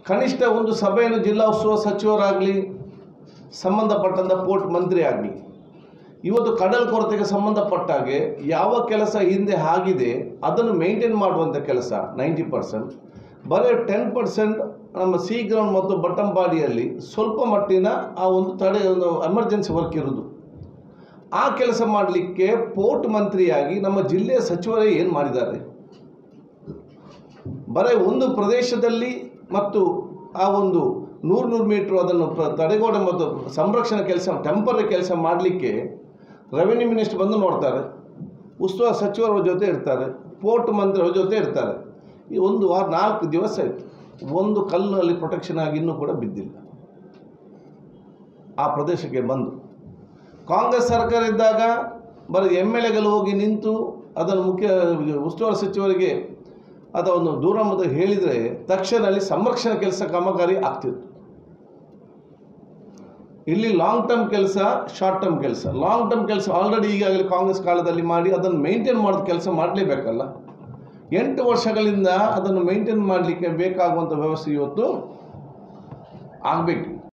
ಕನಿಷ್ಠ ಒಂದು ಸಭೆಯನ್ನು ಜಿಲ್ಲಾ ಉತ್ಸವ ಸಚಿವರಾಗಲಿ ಸಂಬಂಧಪಟ್ಟಂಥ ಪೋರ್ಟ್ ಮಂತ್ರಿ ಆಗಲಿ ಇವತ್ತು ಕಡಲ್ ಕೊರತೆಗೆ ಸಂಬಂಧಪಟ್ಟ ಹಾಗೆ ಯಾವ ಕೆಲಸ ಹಿಂದೆ ಆಗಿದೆ ಅದನ್ನು ಮೇಂಟೈನ್ ಮಾಡುವಂಥ ಕೆಲಸ ನೈಂಟಿ ಪರ್ಸೆಂಟ್ ಬರೀ ಟೆನ್ ಪರ್ಸೆಂಟ್ ನಮ್ಮ ಸಿ ಗ್ರೌಂಡ್ ಮತ್ತು ಬಟ್ಟಂಪಾಡಿಯಲ್ಲಿ ಸ್ವಲ್ಪ ಮಟ್ಟಿನ ಆ ಒಂದು ತಡೆ ಒಂದು ಎಮರ್ಜೆನ್ಸಿ ವರ್ಕ್ ಇರೋದು ಆ ಕೆಲಸ ಮಾಡಲಿಕ್ಕೆ ಪೋರ್ಟ್ ಮಂತ್ರಿಯಾಗಿ ನಮ್ಮ ಜಿಲ್ಲೆಯ ಸಚಿವರೇ ಏನು ಮಾಡಿದ್ದಾರೆ ಬರೀ ಒಂದು ಪ್ರದೇಶದಲ್ಲಿ ಮತ್ತು ಆ ಒಂದು ನೂರು ನೂರು ಮೀಟ್ರ್ ಅದನ್ನು ಪ್ರ- ತಡೆಗೋಡೆ ಮತ್ತು ಸಂರಕ್ಷಣಾ ಕೆಲಸ ಟೆಂಪರರಿ ಕೆಲಸ ಮಾಡಲಿಕ್ಕೆ ರೆವೆನ್ಯೂ ಮಿನಿಸ್ಟರ್ ಬಂದು ನೋಡ್ತಾರೆ ಉಸ್ತುವಾರಿ ಸಚಿವರ ಜೊತೆ ಇರ್ತಾರೆ ಪೋರ್ಟ್ ಮಂತ್ರಿಯವ್ರ ಜೊತೆ ಇರ್ತಾರೆ ಈ ಒಂದು ವಾರ ನಾಲ್ಕು ದಿವಸ ಆಯಿತು ಒಂದು ಕಲ್ಲು ಅಲ್ಲಿ ಪ್ರೊಟೆಕ್ಷನ್ ಆಗಿ ಇನ್ನೂ ಕೂಡ ಬಿದ್ದಿಲ್ಲ ಆ ಪ್ರದೇಶಕ್ಕೆ ಬಂದು ಕಾಂಗ್ರೆಸ್ ಸರ್ಕಾರ ಇದ್ದಾಗ ಬರೀ ಎಮ್ ಎಲ್ ಎಗಳು ಹೋಗಿ ನಿಂತು ಅದನ್ನು ಮುಖ್ಯ ಉಸ್ತುವಾರಿ ಸಚಿವರಿಗೆ ಅದನ್ನು ದೂರ ಮತ್ತು ಹೇಳಿದರೆ ತಕ್ಷಣ ಅಲ್ಲಿ ಸಂರಕ್ಷಣಾ ಕೆಲಸ ಕಾಮಗಾರಿ ಆಗ್ತಿತ್ತು ಇಲ್ಲಿ ಲಾಂಗ್ ಟರ್ಮ್ ಕೆಲಸ ಶಾರ್ಟ್ ಟರ್ಮ್ ಕೆಲಸ ಲಾಂಗ್ ಟರ್ಮ್ ಕೆಲಸ ಆಲ್ರೆಡಿ ಈಗಾಗಲೇ ಕಾಂಗ್ರೆಸ್ ಕಾಲದಲ್ಲಿ ಮಾಡಿ ಅದನ್ನು ಮೇಂಟೈನ್ ಮಾಡೋದು ಕೆಲಸ ಮಾಡಲೇಬೇಕಲ್ಲ ಎಂಟು ವರ್ಷಗಳಿಂದ ಅದನ್ನು ಮೇಂಟೈನ್ ಮಾಡಲಿಕ್ಕೆ ಬೇಕಾಗುವಂಥ ವ್ಯವಸ್ಥೆ ಇವತ್ತು ಆಗಬೇಕು